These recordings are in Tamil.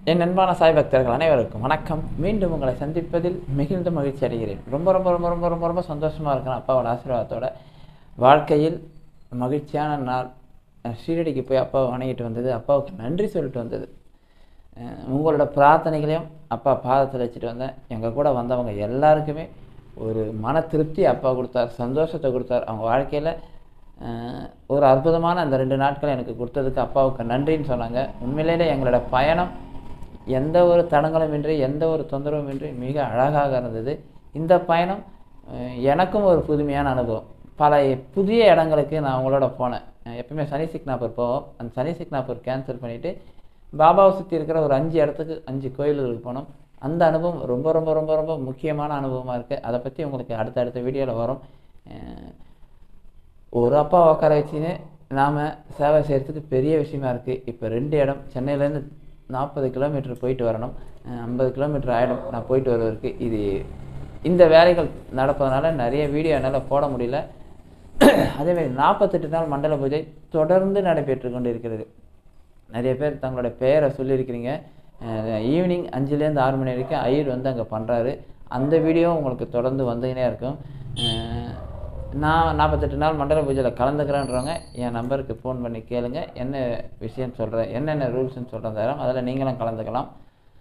என் அன்பான சாய் பக்தர்கள் அனைவருக்கும் வணக்கம் மீண்டும் உங்களை சந்திப்பதில் மிகுந்த மகிழ்ச்சி அடைகிறேன் ரொம்ப ரொம்ப ரொம்ப ரொம்ப ரொம்ப ரொம்ப சந்தோஷமாக இருக்கிறேன் அப்பாவோட ஆசீர்வாதத்தோட வாழ்க்கையில் மகிழ்ச்சியான நாள் அஹ் ஷீரடிக்கு போய் அப்பாவை வணங்கிட்டு வந்தது அப்பாவுக்கு நன்றி சொல்லிட்டு வந்தது அஹ் உங்களோட பிரார்த்தனைகளையும் அப்பா பாதத்தில் வச்சுட்டு வந்தேன் எங்கள் கூட வந்தவங்க எல்லாருக்குமே ஒரு மன திருப்தி அப்பா கொடுத்தார் சந்தோஷத்தை கொடுத்தார் அவங்க வாழ்க்கையில் ஒரு அற்புதமான அந்த ரெண்டு நாட்கள் எனக்கு கொடுத்ததுக்கு அப்பாவுக்கு நன்றின்னு சொன்னாங்க உண்மையிலேயே எங்களோட பயணம் எந்த ஒரு தடங்களும் இன்றி எந்த ஒரு தொந்தரவும் இன்றி மிக அழகாக இருந்தது இந்த பயணம் அஹ், எனக்கும் ஒரு புதுமையான அனுபவம் பல புதிய இடங்களுக்கு நான் அவங்களோட போனேன் அஹ், எப்பவுமே சனி சிக்னாப்பூர் போவோம் அந்த சனி சிக்னாப்பூர் கேன்சல் பண்ணிவிட்டு பாபாவை சுற்றி இருக்கிற ஒரு அஞ்சு இடத்துக்கு அஞ்சு கோயில்களுக்கு போனோம் அந்த அனுபவம் ரொம்ப ரொம்ப ரொம்ப ரொம்ப முக்கியமான அனுபவமாக இருக்குது அதை பற்றி உங்களுக்கு அடுத்தடுத்த வீடியோவில் வரும் அஹ், ஒரு அப்பா உட்கார வச்சுன்னு நாம் சேவை செய்கிறதுக்கு பெரிய விஷயமா இருக்குது இப்போ ரெண்டு இடம் சென்னையிலேருந்து நாற்பது கிலோமீட்டர் போயிட்டு வரணும் ஐம்பது கிலோமீட்டர் ஆகிடும் நான் போயிட்டு வருவதற்கு இது இந்த வேலைகள் நடப்பதனால நிறைய வீடியோ என்னால் போட முடியல அதேமாதிரி நாற்பத்தெட்டு நாள் மண்டல பூஜை தொடர்ந்து நடைபெற்று கொண்டு இருக்கிறது நிறைய பேர் தங்களோட பெயரை சொல்லியிருக்கிறீங்க ஈவினிங் அஞ்சுலேருந்து ஆறு மணி வரைக்கும் ஐயர் வந்து அங்கே பண்ணுறாரு அந்த வீடியோ உங்களுக்கு தொடர்ந்து வந்துக்கினே இருக்கும் அஹ் நான் நாற்பத்தெட்டு நாள் மண்டல பூஜையில் கலந்துக்கிறேன்றவங்க என் நம்பருக்கு ஃபோன் பண்ணி கேளுங்க என்ன விஷயம் சொல்கிறேன் என்னென்ன ரூல்ஸ்னு சொல்கிறேன் தரோம் அதில் நீங்களும் கலந்துக்கலாம்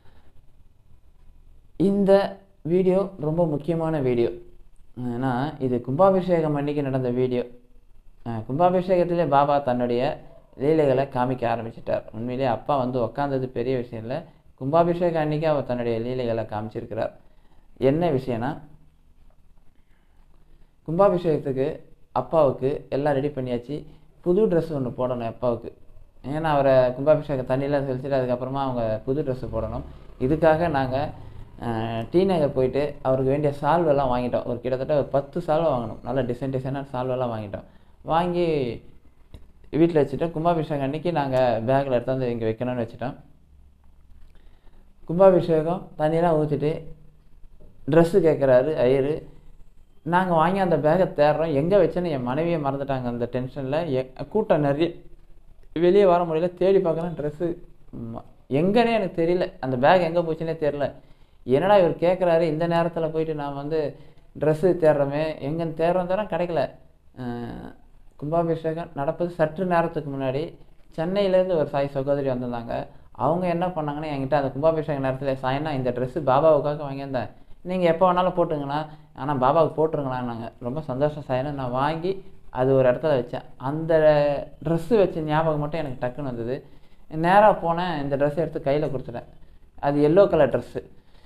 இந்த வீடியோ ரொம்ப முக்கியமான வீடியோ ஏன்னா இது கும்பாபிஷேகம் அன்னைக்கு நடந்த வீடியோ அஹ் கும்பாபிஷேகத்திலே பாபா தன்னுடைய லீலைகளை காமிக்க ஆரம்பிச்சிட்டார் உண்மையிலேயே அப்பா வந்து உக்காந்தது பெரிய விஷயம் இல்லை கும்பாபிஷேகம் அன்னைக்கு அவர் தன்னுடைய லீலைகளை காமிச்சிருக்கிறார் என்ன விஷயம்னா கும்பாபிஷேகத்துக்கு அப்பாவுக்கு எல்லாம் ரெடி பண்ணியாச்சு புது ட்ரெஸ் ஒன்று போடணும் அப்பாவுக்கு ஏன்னா அவரை கும்பாபிஷேக தண்ணியில் தெளிச்சுட்டு அதுக்கப்புறமா அவங்க புது ட்ரெஸ்ஸு போடணும் இதுக்காக நாங்கள் டி நகர் போயிட்டு அவருக்கு வேண்டிய சால்வெல்லாம் வாங்கிட்டோம் ஒரு கிட்டத்தட்ட ஒரு பத்து சால்வை வாங்கினோம் நல்ல டிசைன் டிசைனான சால்வெல்லாம் வாங்கிட்டோம் வாங்கி வீட்டில் வச்சுட்டோம் கும்பாபிஷேகம் அன்னைக்கு நாங்கள் பேக்கில் எடுத்தாந்து இங்கே வைக்கணும்னு வச்சுட்டோம் கும்பாபிஷேகம் தண்ணியெல்லாம் ஊற்றிட்டு ட்ரெஸ்ஸு கேட்குறாரு ஐயரு நாங்கள் வாங்கி அந்த பேக்கை தேடுறோம் எங்கே வச்சேன்னு என் மனைவியை மறந்துட்டாங்க அந்த டென்ஷனில் எ கூட்டம் நிறைய வெளியே வர முடியல தேடி பார்க்குறேன் ட்ரெஸ்ஸு எங்கன்னே எனக்கு தெரியல அந்த பேக் எங்கே போச்சுன்னே தெரில என்னடா இவர் கேட்குறாரு இந்த நேரத்தில் போயிட்டு நான் வந்து ட்ரெஸ்ஸு தேடுறோமே எங்கன்னு தேடுறோம் தரோம் கிடைக்கல அஹ் கும்பாபிஷேகம் நடப்பது சற்று நேரத்துக்கு முன்னாடி சென்னையிலேருந்து ஒரு சாய் சகோதரி வந்திருந்தாங்க அவங்க என்ன பண்ணாங்கன்னா என்கிட்ட அந்த கும்பாபிஷேக நேரத்தில் சாயனா இந்த ட்ரெஸ்ஸு பாபாவுக்காக வாங்கியிருந்தேன் நீங்கள் எப்போ வேணாலும் போட்டுங்கண்ணா ஆனால் பாபாவுக்கு போட்டுருங்கண்ணா நாங்கள் ரொம்ப சந்தோஷம் சாயனா நான் வாங்கி அது ஒரு இடத்துல வச்சேன் அந்த ட்ரெஸ்ஸு வச்ச ஞாபகம் மட்டும் எனக்கு டக்குன்னு வந்தது நேராக போனேன் இந்த ட்ரெஸ்ஸை எடுத்து கையில் கொடுத்துட்டேன் அது எல்லோ கலர் ட்ரெஸ்ஸு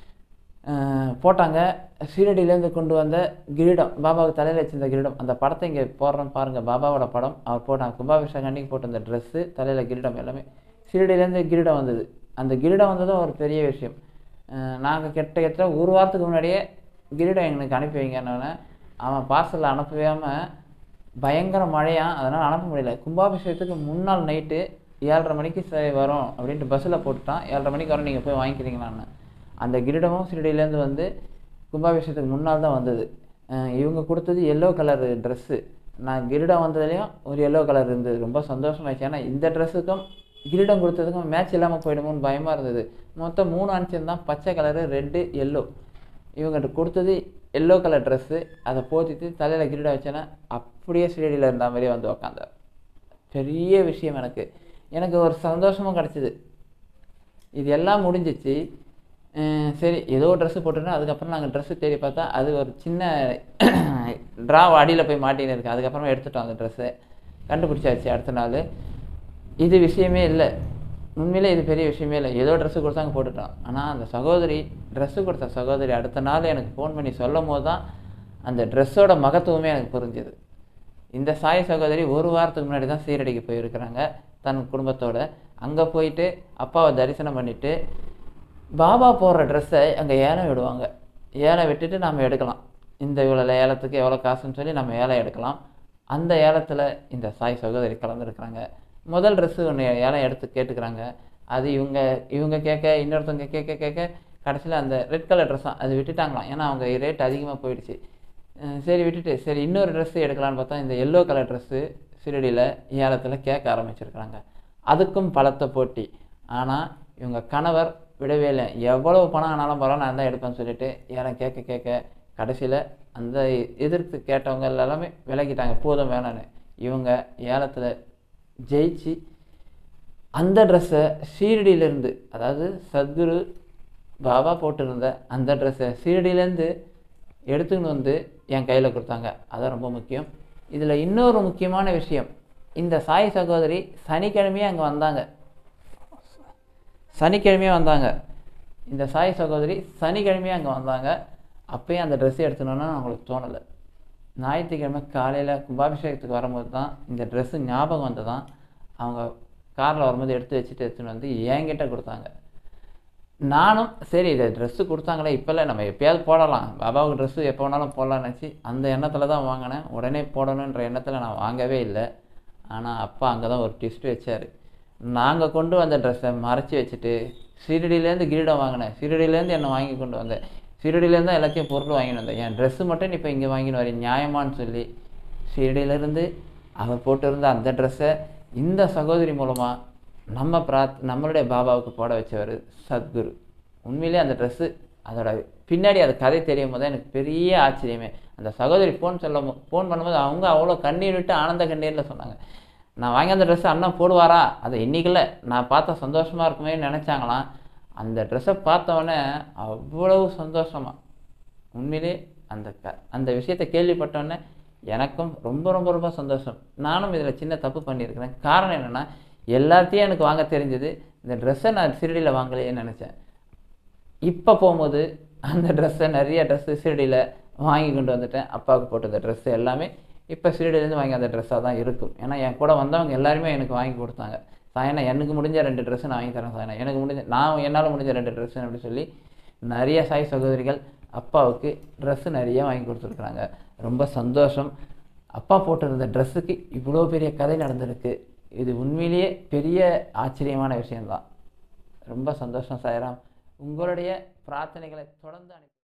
போட்டாங்க சீரடியிலேருந்து கொண்டு வந்த கிரீடம் பாபாவுக்கு தலையில் வச்சிருந்த கிரீடம் அந்த படத்தை இங்கே போடுறோம் பாருங்கள் பாபாவோட படம் அவர் போட்டாங்க கும்பாபிஷேகம் அன்னைக்கு போட்டிருந்த ட்ரெஸ்ஸு தலையில் கிரீடம் எல்லாமே சீரடியிலேருந்து கிரீடம் வந்தது அந்த கிரீடம் வந்ததும் ஒரு பெரிய விஷயம் நாங்கள் கிட்ட கிட்ட ஒரு வாரத்துக்கு முன்னாடியே கிரீடம் எங்களுக்கு அனுப்பி வைங்கன்னு அவன் பார்சலில் அனுப்பவே பயங்கர மழையாம் அதனால் அனுப்ப முடியல கும்பாபிஷேகத்துக்கு முன்னாள் நைட்டு ஏழரை மணிக்கு சரி வரும் அப்படின்ட்டு பஸ்ஸில் போட்டுட்டான் ஏழரை மணிக்கு வரும் நீங்கள் போய் வாங்கிக்கிறீங்களான்னு அந்த கிரீடமும் சிறுடியிலேருந்து வந்து கும்பாபிஷேகத்துக்கு முன்னால் தான் வந்தது அஹ் இவங்க கொடுத்தது எல்லோ கலர் ட்ரெஸ்ஸு நான் கிரீடம் வந்ததுலேயும் ஒரு எல்லோ கலர் இருந்தது ரொம்ப சந்தோஷமாயிடுச்சு ஏன்னா இந்த ட்ரெஸ்ஸுக்கும் கிரீடம் கொடுத்ததுக்கும் மேட்ச் இல்லாமல் போயிடுமோன்னு பயமாக இருந்தது மொத்தம் மூணு அனுப்பிச்சிருந்தான் பச்சை கலரு ரெட்டு எல்லோ இவங்ககிட்ட கொடுத்தது எல்லோ கலர் ட்ரெஸ்ஸு அதை போத்திட்டு தலையில் கிரீடம் வச்சேன்னா அப்படியே ஸ்டேடியில் இருந்த மாதிரியே வந்து உக்காந்தார் பெரிய விஷயம் எனக்கு எனக்கு ஒரு சந்தோஷமும் கிடச்சிது இது எல்லாம் முடிஞ்சிச்சு அஹ் சரி ஏதோ ட்ரெஸ்ஸு போட்டுருந்தோம் அதுக்கப்புறம் நாங்கள் ட்ரெஸ்ஸு தேடி பார்த்தா அது ஒரு சின்ன ட்ரா அடியில் போய் மாட்டின்னு இருக்கு அதுக்கப்புறமா எடுத்துட்டோம் அந்த ட்ரெஸ்ஸை கண்டுபிடிச்சாச்சு அடுத்த நாள் இது விஷயமே இல்லை உண்மையிலே இது பெரிய விஷயமே இல்லை ஏதோ ட்ரெஸ்ஸு கொடுத்தாங்க போட்டுட்டோம் ஆனால் அந்த சகோதரி ட்ரெஸ்ஸு கொடுத்த சகோதரி அடுத்த நாள் எனக்கு ஃபோன் பண்ணி சொல்லும் போது தான் அந்த ட்ரெஸ்ஸோட மகத்துவமே எனக்கு புரிஞ்சுது இந்த சாய் சகோதரி ஒரு வாரத்துக்கு முன்னாடி தான் சீரடிக்கு போயிருக்கிறாங்க தன் குடும்பத்தோட அங்கே போயிட்டு அப்பாவை தரிசனம் பண்ணிவிட்டு பாபா போடுற ட்ரெஸ்ஸை அங்கே ஏலம் விடுவாங்க ஏலம் விட்டுட்டு நம்ம எடுக்கலாம் இந்த இவ்வளோ ஏலத்துக்கு எவ்வளோ காசுன்னு சொல்லி நம்ம ஏலம் எடுக்கலாம் அந்த ஏலத்தில் இந்த சாய் சகோதரி கலந்துருக்குறாங்க முதல் ட்ரெஸ்ஸு ஒன்று ஏலம் எடுத்து கேட்டுக்கிறாங்க அது இவங்க இவங்க கேட்க இன்னொருத்தவங்க கேட்க கேட்க கடைசியில் அந்த ரெட் கலர் ட்ரெஸ் தான் அது விட்டுட்டாங்களாம் ஏன்னா அவங்க ரேட் அதிகமாக போயிடுச்சு அஹ் சரி விட்டுட்டு சரி இன்னொரு ட்ரெஸ்ஸு எடுக்கலான்னு பார்த்தா இந்த எல்லோ கலர் ட்ரெஸ்ஸு சிறுடியில் ஏலத்தில் கேட்க ஆரம்பிச்சிருக்கிறாங்க அதுக்கும் பலத்த போட்டி ஆனால் இவங்க கணவர் விடவே இல்லை எவ்வளவு பணம் ஆனாலும் பரவாயில்ல நான் தான் எடுப்பேன்னு சொல்லிட்டு ஏலம் கேட்க கேட்க கடைசியில் அந்த எதிர்த்து கேட்டவங்க எல்லாமே விலகிட்டாங்க போதும் வேணான்னு இவங்க ஏலத்தில் ஜெயிச்சு அந்த ட்ரெஸ்ஸை ஷீரடியிலேருந்து அதாவது சத்குரு பாபா போட்டிருந்த அந்த ட்ரெஸ்ஸை ஷீரடியிலேருந்து எடுத்துக்கின்னு வந்து என் கையில் கொடுத்தாங்க அதான் ரொம்ப முக்கியம் இதில் இன்னொரு முக்கியமான விஷயம் இந்த சாய் சகோதரி சனிக்கிழமையே அங்கே வந்தாங்க சனிக்கிழமையே வந்தாங்க இந்த சாய் சகோதரி சனிக்கிழமையே அங்கே வந்தாங்க அப்பயும் அந்த ட்ரெஸ் எடுத்துனோன்னா அவங்களுக்கு தோணலை ஞாயிற்றுக்கிழமை காலையில் கும்பாபிஷேகத்துக்கு வரும்போது தான் இந்த ட்ரெஸ்ஸு ஞாபகம் வந்து தான் அவங்க காரில் வரும்போது எடுத்து வச்சுட்டு எடுத்துன்னு வந்து என்கிட்ட கொடுத்தாங்க நானும் சரி இதை ட்ரெஸ்ஸு கொடுத்தாங்களே இப்போல்லாம் நம்ம எப்பயாவது போடலாம் பாபாவுக்கு ட்ரெஸ்ஸு எப்போ வேணாலும் போடலாம்னு நினச்சி அந்த எண்ணத்தில் தான் வாங்கினேன் உடனே போடணுன்ற எண்ணத்தில் நான் வாங்கவே இல்லை ஆனால் அப்பா அங்கே தான் ஒரு ட்விஸ்ட் வச்சார் நாங்கள் கொண்டு வந்த ட்ரெஸ்ஸை மறைச்சி வச்சுட்டு சீரடியிலேருந்து கிரீடம் வாங்கினேன் சீரடியிலேருந்து என்னை வாங்கி கொண்டு வந்தேன் சீரடியிலேருந்து தான் எல்லாத்தையும் பொருள் வாங்கிட்டு வந்தேன் என் ட்ரெஸ்ஸு மட்டும் நீ இப்போ இங்கே வாங்கின்னு வரேன் நியாயமான்னு சொல்லி சீரடியிலேருந்து அவர் போட்டிருந்த அந்த ட்ரெஸ்ஸை இந்த சகோதரி மூலமாக நம்ம பிராத் நம்மளுடைய பாபாவுக்கு போட வச்சவர் சத்குரு உண்மையிலே அந்த ட்ரெஸ்ஸு அதோட பின்னாடி அது கதை தெரியும் போது எனக்கு பெரிய ஆச்சரியமே அந்த சகோதரி ஃபோன் சொல்ல ஃபோன் பண்ணும்போது அவங்க அவ்வளோ கண்ணீர் விட்டு ஆனந்த கண்ணீரில் சொன்னாங்க நான் வாங்கி அந்த ட்ரெஸ்ஸை அண்ணன் போடுவாரா அது இன்னைக்குல நான் பார்த்தா சந்தோஷமாக இருக்குமே நினச்சாங்களாம் அந்த ட்ரெஸ்ஸை பார்த்தவொடனே அவ்வளவு சந்தோஷமா உண்மையிலே அந்த க அந்த விஷயத்தை கேள்விப்பட்டோன்னே எனக்கும் ரொம்ப ரொம்ப ரொம்ப சந்தோஷம் நானும் இதில் சின்ன தப்பு பண்ணியிருக்கிறேன் காரணம் என்னென்னா எல்லாத்தையும் எனக்கு வாங்க தெரிஞ்சது இந்த ட்ரெஸ்ஸை நான் சிறுடியில் வாங்கலையேன்னு நினச்சேன் இப்போ போகும்போது அந்த ட்ரெஸ்ஸை நிறைய ட்ரெஸ்ஸு சிறுடியில் வாங்கி கொண்டு வந்துட்டேன் அப்பாவுக்கு போட்ட ட்ரெஸ்ஸு எல்லாமே இப்போ சிறுடியிலேருந்து வாங்கி அந்த ட்ரெஸ்ஸாக தான் இருக்கும் ஏன்னா என் கூட வந்தவங்க எல்லாருமே எனக்கு வாங்கி கொடுத்தாங்க சாயனா எனக்கு முடிஞ்ச ரெண்டு ட்ரெஸ்ஸு நான் வாங்கி தரேன் சாயனா எனக்கு முடிஞ்ச நான் என்னால் முடிஞ்ச ரெண்டு ட்ரெஸ்ஸு அப்படி சொல்லி நிறைய சாய் சகோதரிகள் அப்பாவுக்கு ட்ரெஸ்ஸு நிறைய வாங்கி கொடுத்துருக்குறாங்க ரொம்ப சந்தோஷம் அப்பா போட்டிருந்த ட்ரெஸ்ஸுக்கு இவ்வளோ பெரிய கதை நடந்திருக்கு இது உண்மையிலேயே பெரிய ஆச்சரியமான விஷயம்தான் ரொம்ப சந்தோஷம் சாய்ராம் உங்களுடைய பிரார்த்தனைகளை தொடர்ந்து அனுப்பி